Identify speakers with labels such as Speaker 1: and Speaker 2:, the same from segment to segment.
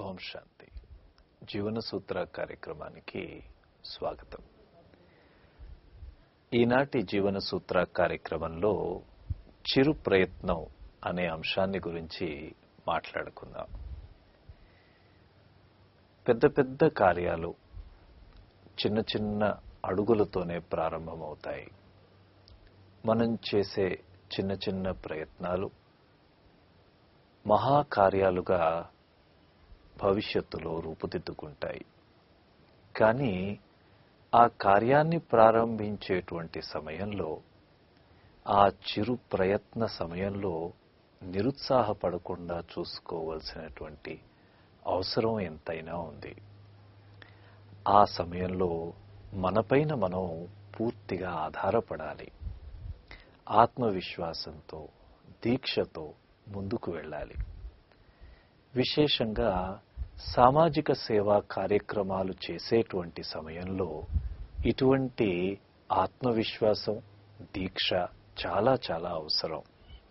Speaker 1: ఓం శాంతి జీవన సూత్ర కార్యక్రమానికి స్వాగతం ఈనాటి జీవన సూత్ర కార్యక్రమంలో చిరు ప్రయత్నం అనే అంశాన్ని గురించి మాట్లాడుకుందాం పెద్ద పెద్ద కార్యాలు చిన్న చిన్న అడుగులతోనే ప్రారంభమవుతాయి మనం చేసే చిన్న చిన్న ప్రయత్నాలు మహాకార్యాలుగా భవిష్యత్తులో రూపుదిద్దుకుంటాయి కానీ ఆ కార్యాన్ని ప్రారంభించేటువంటి సమయంలో ఆ చిరు ప్రయత్న సమయంలో నిరుత్సాహపడకుండా చూసుకోవలసినటువంటి అవసరం ఎంతైనా ఉంది ఆ సమయంలో మనపైన మనం పూర్తిగా ఆధారపడాలి ఆత్మవిశ్వాసంతో దీక్షతో ముందుకు వెళ్ళాలి విశేషంగా సామాజిక సేవా కార్యక్రమాలు చేసేటువంటి సమయంలో ఇటువంటి ఆత్మవిశ్వాసం దీక్ష చాలా చాలా అవసరం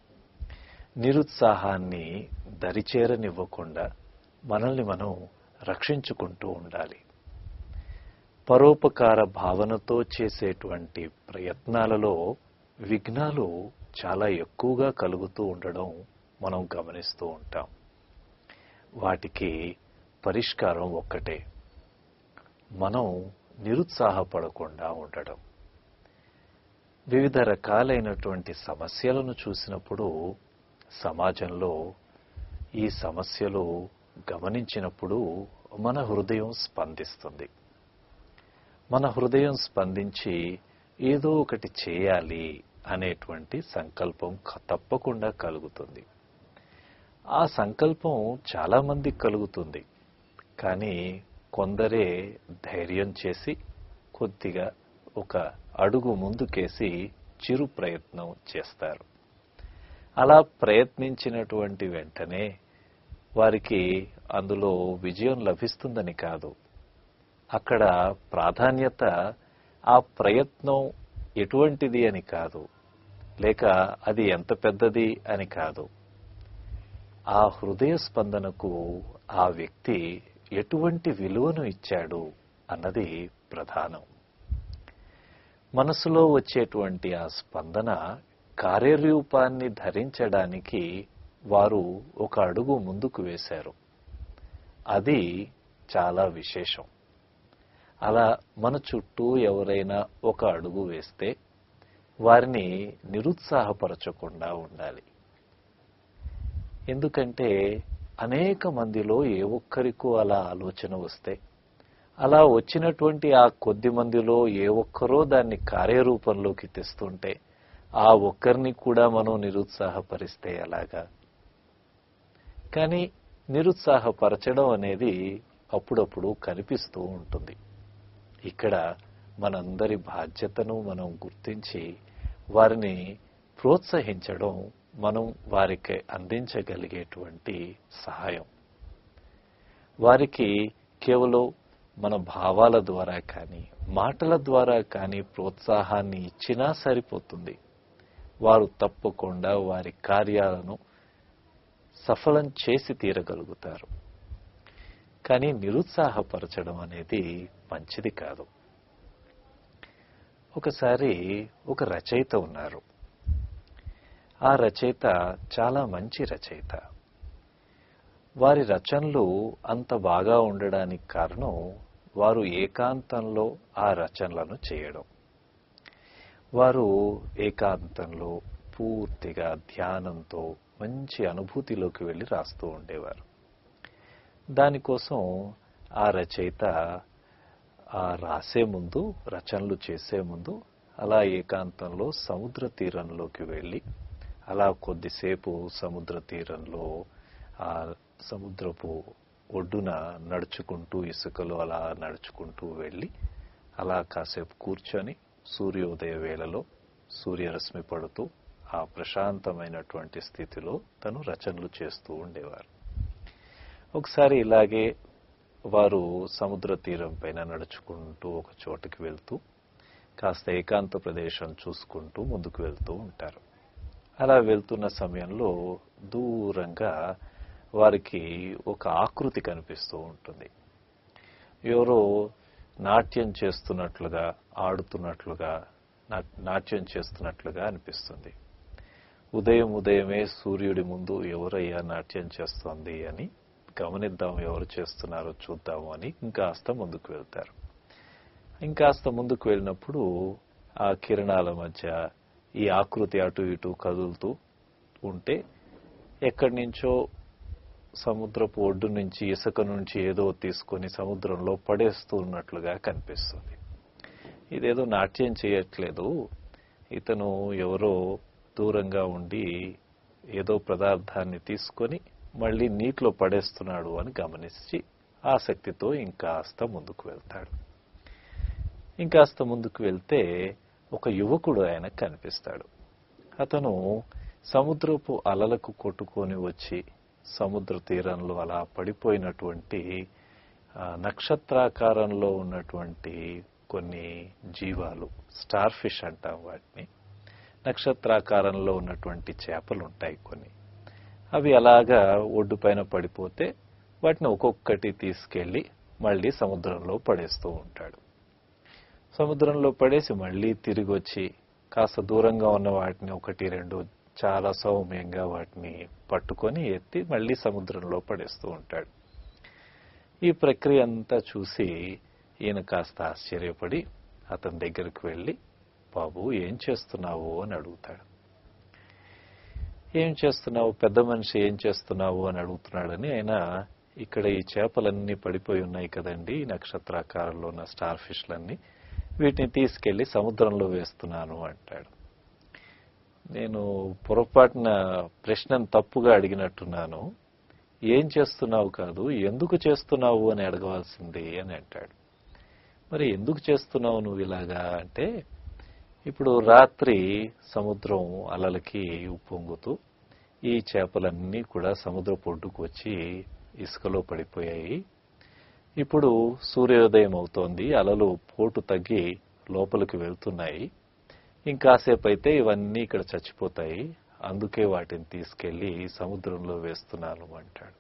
Speaker 1: నిరుత్సాహాన్ని దరిచేరనివ్వకుండా మనల్ని మనం రక్షించుకుంటూ ఉండాలి పరోపకార భావనతో చేసేటువంటి ప్రయత్నాలలో విఘ్నాలు చాలా ఎక్కువగా కలుగుతూ ఉండడం మనం గమనిస్తూ ఉంటాం వాటికి పరిష్కారం ఒక్కటే మనం నిరుత్సాహపడకుండా ఉండడం వివిధ రకాలైనటువంటి సమస్యలను చూసినప్పుడు సమాజంలో ఈ సమస్యలు గమనించినప్పుడు మన హృదయం స్పందిస్తుంది మన హృదయం స్పందించి ఏదో ఒకటి చేయాలి అనేటువంటి సంకల్పం తప్పకుండా కలుగుతుంది ఆ సంకల్పం చాలా మందికి కలుగుతుంది కానీ కొందరే ధైర్యం చేసి కొద్దిగా ఒక అడుగు ముందుకేసి చిరు ప్రయత్నం చేస్తారు అలా ప్రయత్నించినటువంటి వెంటనే వారికి అందులో విజయం లభిస్తుందని కాదు అక్కడ ప్రాధాన్యత ఆ ప్రయత్నం ఎటువంటిది అని కాదు లేక అది ఎంత పెద్దది అని కాదు ఆ హృదయ స్పందనకు ఆ వ్యక్తి ఎటువంటి విలువను ఇచ్చాడు అన్నది ప్రధానం మనసులో వచ్చేటువంటి ఆ స్పందన కార్యరూపాన్ని ధరించడానికి వారు ఒక అడుగు ముందుకు వేశారు అది చాలా విశేషం అలా మన చుట్టూ ఎవరైనా ఒక అడుగు వేస్తే వారిని నిరుత్సాహపరచకుండా ఉండాలి ఎందుకంటే అనేక మందిలో ఏ ఒక్కరికో అలా ఆలోచన వస్తే అలా వచ్చినటువంటి ఆ కొద్ది మందిలో ఏ ఒక్కరో దాన్ని కార్యరూపంలోకి తెస్తుంటే ఆ ఒక్కరిని కూడా మనం నిరుత్సాహపరిస్తే ఎలాగా కానీ నిరుత్సాహపరచడం అనేది అప్పుడప్పుడు కనిపిస్తూ ఉంటుంది ఇక్కడ మనందరి బాధ్యతను మనం గుర్తించి వారిని ప్రోత్సహించడం మనం వారికి అందించగలిగేటువంటి సహాయం వారికి కేవలం మన భావాల ద్వారా కానీ మాటల ద్వారా కానీ ప్రోత్సాహాన్ని ఇచ్చినా సరిపోతుంది వారు తప్పకుండా వారి కార్యాలను సఫలం చేసి తీరగలుగుతారు కానీ నిరుత్సాహపరచడం అనేది మంచిది కాదు ఒకసారి ఒక రచయిత ఉన్నారు ఆ రచయిత చాలా మంచి రచయిత వారి రచనలు అంత బాగా ఉండడానికి కారణం వారు ఏకాంతంలో ఆ రచనలను చేయడం వారు ఏకాంతంలో పూర్తిగా ధ్యానంతో మంచి అనుభూతిలోకి వెళ్ళి రాస్తూ ఉండేవారు దానికోసం ఆ రచయిత ఆ రాసే ముందు రచనలు చేసే ముందు అలా ఏకాంతంలో సముద్ర తీరంలోకి వెళ్ళి అలా కొద్దిసేపు సముద్ర తీరంలో ఆ సముద్రపు ఒడ్డున నడుచుకుంటూ ఇసుకలో అలా నడుచుకుంటూ వెళ్ళి అలా కాసేపు కూర్చొని సూర్యోదయ వేళలో సూర్యరశ్మి పడుతూ ఆ ప్రశాంతమైనటువంటి స్థితిలో తను రచనలు చేస్తూ ఉండేవారు ఒకసారి ఇలాగే వారు సముద్ర తీరం పైన నడుచుకుంటూ ఒక చోటుకి వెళ్తూ కాస్త ఏకాంత ప్రదేశం చూసుకుంటూ ముందుకు వెళ్తూ ఉంటారు అలా వెళ్తున్న సమయంలో దూరంగా వారికి ఒక ఆకృతి కనిపిస్తూ ఉంటుంది ఎవరో నాట్యం చేస్తున్నట్లుగా ఆడుతున్నట్లుగా నా- నాట్యం చేస్తున్నట్లుగా అనిపిస్తుంది ఉదయం ఉదయమే సూర్యుడి ముందు ఎవరయ్యా నాట్యం చేస్తోంది అని గమనిద్దాం ఎవరు చేస్తున్నారో చూద్దాము అని ఇంకాస్త ముందుకు వెళ్తారు ఇంకాస్త ముందుకు వెళ్ళినప్పుడు ఆ కిరణాల మధ్య ఈ ఆకృతి అటు ఇటు కదులుతూ ఉంటే ఎక్కడి నుంచో సముద్రపు ఒడ్డు నుంచి ఇసుక నుంచి ఏదో తీసుకొని సముద్రంలో పడేస్తూ ఉన్నట్లుగా కనిపిస్తుంది ఇదేదో నాట్యం చేయట్లేదు ఇతను ఎవరో దూరంగా ఉండి ఏదో పదార్థాన్ని తీసుకొని మళ్ళీ నీటిలో పడేస్తున్నాడు అని గమనించి ఆసక్తితో ఇంకాస్త ముందుకు వెళ్తాడు ఇంకాస్త ముందుకు వెళ్తే ఒక యువకుడు ఆయన కనిపిస్తాడు అతను సముద్రపు అలలకు కొట్టుకొని వచ్చి సముద్ర తీరంలో అలా పడిపోయినటువంటి ఆ, నక్షత్రాకారంలో ఉన్నటువంటి కొన్ని జీవాలు స్టార్ ఫిష్ అంటాం వాటిని నక్షత్రాకారంలో ఉన్నటువంటి చేపలు ఉంటాయి కొన్ని అవి అలాగా ఒడ్డు పైన పడిపోతే వాటిని ఒక్కొక్కటి తీసుకెళ్లి మళ్ళీ సముద్రంలో పడేస్తూ ఉంటాడు సముద్రంలో పడేసి మళ్ళీ తిరిగి వచ్చి కాస్త దూరంగా ఉన్న వాటిని ఒకటి రెండు చాలా సౌమ్యంగా వాటిని పట్టుకొని ఎత్తి మళ్ళీ సముద్రంలో పడేస్తూ ఉంటాడు ఈ ప్రక్రియ అంతా చూసి ఈయన కాస్త ఆశ్చర్యపడి అతని దగ్గరికి వెళ్ళి బాబు ఏం చేస్తున్నావు అని అడుగుతాడు ఏం చేస్తున్నావు పెద్ద మనిషి ఏం చేస్తున్నావు అని అడుగుతున్నాడని ఆయన ఇక్కడ ఈ చేపలన్నీ పడిపోయి ఉన్నాయి కదండి ఈ నక్షత్రాకారంలో ఉన్న స్టార్ ఫిష్లన్నీ వీటిని తీసుకెళ్లి సముద్రంలో వేస్తున్నాను అంటాడు నేను పొరపాటున ప్రశ్నను తప్పుగా అడిగినట్టున్నాను ఏం చేస్తున్నావు కాదు ఎందుకు చేస్తున్నావు అని అడగవలసింది అని అంటాడు మరి ఎందుకు చేస్తున్నావు నువ్వు ఇలాగా అంటే ఇప్పుడు రాత్రి సముద్రం అలలకి ఉప్పొంగుతూ ఈ చేపలన్నీ కూడా సముద్ర పొడ్డుకు వచ్చి ఇసుకలో పడిపోయాయి ఇప్పుడు సూర్యోదయం అవుతోంది అలలు పోటు తగ్గి లోపలికి వెళ్తున్నాయి ఇంకాసేపు అయితే ఇవన్నీ ఇక్కడ చచ్చిపోతాయి అందుకే వాటిని తీసుకెళ్లి సముద్రంలో వేస్తున్నాను అంటాడు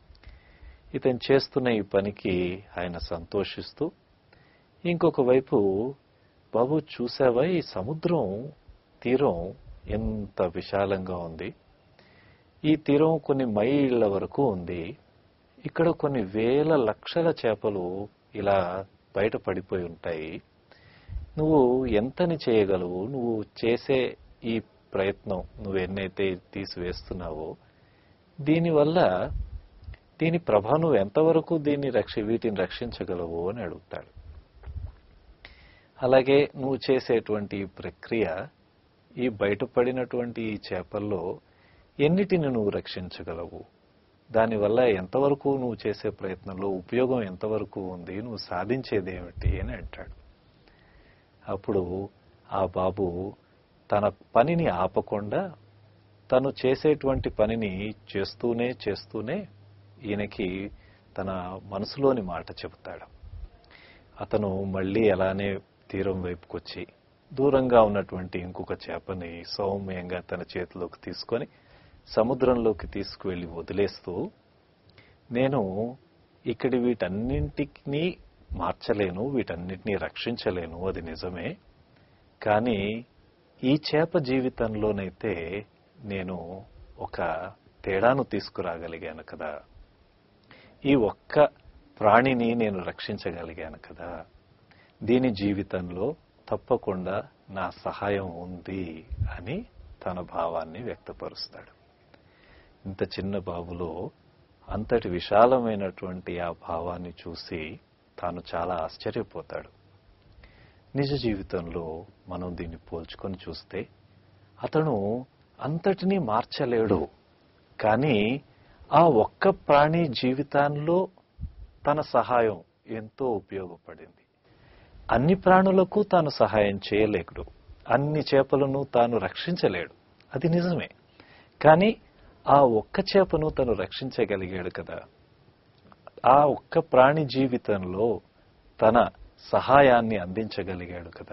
Speaker 1: ఇతను చేస్తున్న ఈ పనికి ఆయన సంతోషిస్తూ ఇంకొక వైపు బాబు చూసావా ఈ సముద్రం తీరం ఎంత విశాలంగా ఉంది ఈ తీరం కొన్ని మైళ్ళ వరకు ఉంది ఇక్కడ కొన్ని వేల లక్షల చేపలు ఇలా బయట పడిపోయి ఉంటాయి నువ్వు ఎంతని చేయగలవు నువ్వు చేసే ఈ ప్రయత్నం నువ్వు ఎన్నైతే తీసివేస్తున్నావో దీనివల్ల దీని ప్రభ నువ్వు ఎంతవరకు దీన్ని రక్షి వీటిని రక్షించగలవు అని అడుగుతాడు అలాగే నువ్వు చేసేటువంటి ఈ ప్రక్రియ ఈ బయటపడినటువంటి ఈ చేపల్లో ఎన్నిటిని నువ్వు రక్షించగలవు దానివల్ల ఎంతవరకు నువ్వు చేసే ప్రయత్నంలో ఉపయోగం ఎంతవరకు ఉంది నువ్వు సాధించేది ఏమిటి అని అంటాడు అప్పుడు ఆ బాబు తన పనిని ఆపకుండా తను చేసేటువంటి పనిని చేస్తూనే చేస్తూనే ఈయనకి తన మనసులోని మాట చెబుతాడు అతను మళ్ళీ అలానే తీరం వైపుకొచ్చి దూరంగా ఉన్నటువంటి ఇంకొక చేపని సౌమ్యంగా తన చేతిలోకి తీసుకొని సముద్రంలోకి తీసుకువెళ్ళి వదిలేస్తూ నేను ఇక్కడి వీటన్నింటినీ మార్చలేను వీటన్నిటినీ రక్షించలేను అది నిజమే కానీ ఈ చేప జీవితంలోనైతే నేను ఒక తేడాను తీసుకురాగలిగాను కదా ఈ ఒక్క ప్రాణిని నేను రక్షించగలిగాను కదా దీని జీవితంలో తప్పకుండా నా సహాయం ఉంది అని తన భావాన్ని వ్యక్తపరుస్తాడు ఇంత చిన్న బాబులో అంతటి విశాలమైనటువంటి ఆ భావాన్ని చూసి తాను చాలా ఆశ్చర్యపోతాడు నిజ జీవితంలో మనం దీన్ని పోల్చుకొని చూస్తే అతను అంతటినీ మార్చలేడు కానీ ఆ ఒక్క ప్రాణి జీవితాల్లో తన సహాయం ఎంతో ఉపయోగపడింది అన్ని ప్రాణులకు తాను సహాయం చేయలేడు అన్ని చేపలను తాను రక్షించలేడు అది నిజమే కానీ ఆ ఒక్క చేపను తను రక్షించగలిగాడు కదా ఆ ఒక్క ప్రాణి జీవితంలో తన సహాయాన్ని అందించగలిగాడు కదా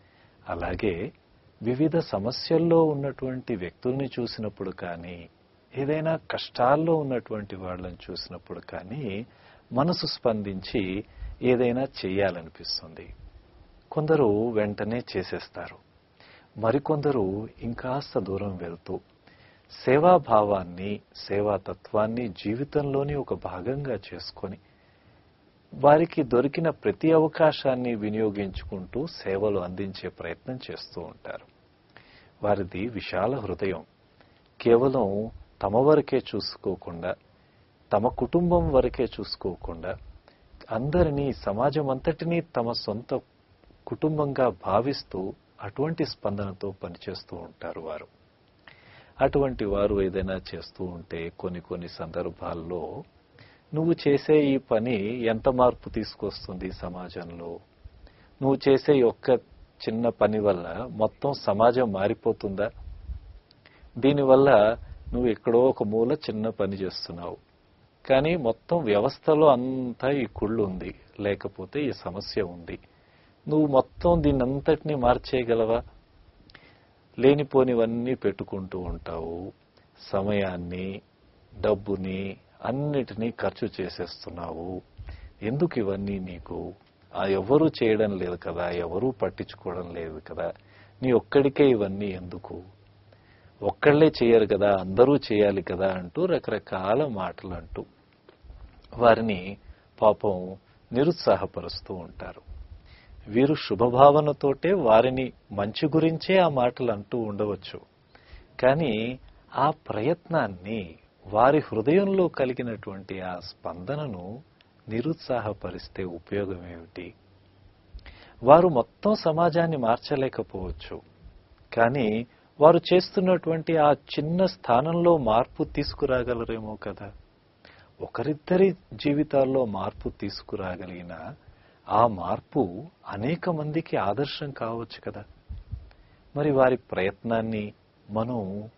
Speaker 1: అలాగే వివిధ సమస్యల్లో ఉన్నటువంటి వ్యక్తుల్ని చూసినప్పుడు కానీ ఏదైనా కష్టాల్లో ఉన్నటువంటి వాళ్ళని చూసినప్పుడు కానీ మనసు స్పందించి ఏదైనా చేయాలనిపిస్తుంది కొందరు వెంటనే చేసేస్తారు మరికొందరు ఇంకాస్త దూరం వెళ్తూ సేవాభావాన్ని సేవాతత్వాన్ని జీవితంలోని ఒక భాగంగా చేసుకొని వారికి దొరికిన ప్రతి అవకాశాన్ని వినియోగించుకుంటూ సేవలు అందించే ప్రయత్నం చేస్తూ ఉంటారు వారిది విశాల హృదయం కేవలం తమ వరకే చూసుకోకుండా తమ కుటుంబం వరకే చూసుకోకుండా అందరినీ సమాజం అంతటినీ తమ సొంత కుటుంబంగా భావిస్తూ అటువంటి స్పందనతో పనిచేస్తూ ఉంటారు వారు అటువంటి వారు ఏదైనా చేస్తూ ఉంటే కొన్ని కొన్ని సందర్భాల్లో నువ్వు చేసే ఈ పని ఎంత మార్పు తీసుకొస్తుంది సమాజంలో నువ్వు చేసే ఈ ఒక్క చిన్న పని వల్ల మొత్తం సమాజం మారిపోతుందా దీనివల్ల నువ్వు ఎక్కడో ఒక మూల చిన్న పని చేస్తున్నావు కానీ మొత్తం వ్యవస్థలో అంతా ఈ కుళ్ళు ఉంది లేకపోతే ఈ సమస్య ఉంది నువ్వు మొత్తం దీన్నంతటినీ మార్చేయగలవా లేనిపోనివన్నీ పెట్టుకుంటూ ఉంటావు సమయాన్ని డబ్బుని అన్నిటినీ ఖర్చు చేసేస్తున్నావు ఎందుకు ఇవన్నీ నీకు ఆ ఎవరూ చేయడం లేదు కదా ఎవరూ పట్టించుకోవడం లేదు కదా నీ ఒక్కడికే ఇవన్నీ ఎందుకు ఒక్కళ్ళే చేయరు కదా అందరూ చేయాలి కదా అంటూ రకరకాల మాటలు అంటూ వారిని పాపం నిరుత్సాహపరుస్తూ ఉంటారు వీరు శుభభావనతోటే వారిని మంచి గురించే ఆ మాటలు అంటూ ఉండవచ్చు కానీ ఆ ప్రయత్నాన్ని వారి హృదయంలో కలిగినటువంటి ఆ స్పందనను నిరుత్సాహపరిస్తే ఉపయోగం ఏమిటి వారు మొత్తం సమాజాన్ని మార్చలేకపోవచ్చు కానీ వారు చేస్తున్నటువంటి ఆ చిన్న స్థానంలో మార్పు తీసుకురాగలరేమో కదా ఒకరిద్దరి జీవితాల్లో మార్పు తీసుకురాగలిగిన ఆ మార్పు అనేక మందికి ఆదర్శం కావచ్చు కదా మరి వారి ప్రయత్నాన్ని మనం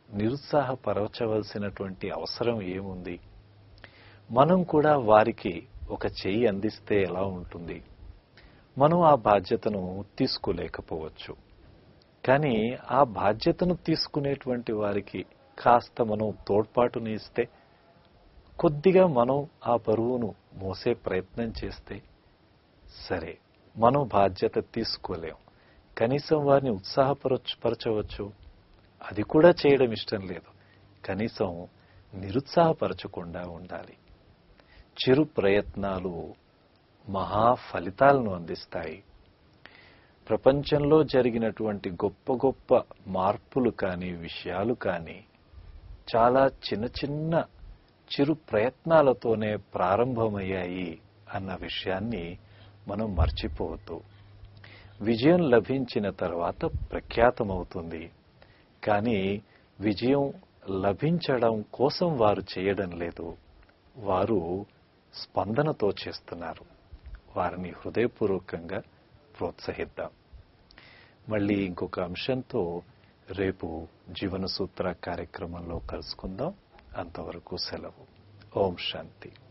Speaker 1: నిరుత్సాహపరచవలసినటువంటి అవసరం ఏముంది మనం కూడా వారికి ఒక చెయ్యి అందిస్తే ఎలా ఉంటుంది మనం ఆ బాధ్యతను తీసుకోలేకపోవచ్చు కానీ ఆ బాధ్యతను తీసుకునేటువంటి వారికి కాస్త మనం తోడ్పాటుని ఇస్తే కొద్దిగా మనం ఆ బరువును మోసే ప్రయత్నం చేస్తే సరే మనం బాధ్యత తీసుకోలేం కనీసం వారిని ఉత్సాహపరచవచ్చు అది కూడా చేయడం ఇష్టం లేదు కనీసం నిరుత్సాహపరచకుండా ఉండాలి చిరు ప్రయత్నాలు మహా ఫలితాలను అందిస్తాయి ప్రపంచంలో జరిగినటువంటి గొప్ప గొప్ప మార్పులు కానీ విషయాలు కానీ చాలా చిన్న చిన్న చిరు ప్రయత్నాలతోనే ప్రారంభమయ్యాయి అన్న విషయాన్ని మనం మర్చిపోవద్దు విజయం లభించిన తర్వాత ప్రఖ్యాతమవుతుంది కానీ విజయం లభించడం కోసం వారు చేయడం లేదు వారు స్పందనతో చేస్తున్నారు వారిని హృదయపూర్వకంగా ప్రోత్సహిద్దాం మళ్ళీ ఇంకొక అంశంతో రేపు జీవన సూత్ర కార్యక్రమంలో కలుసుకుందాం అంతవరకు సెలవు ఓం శాంతి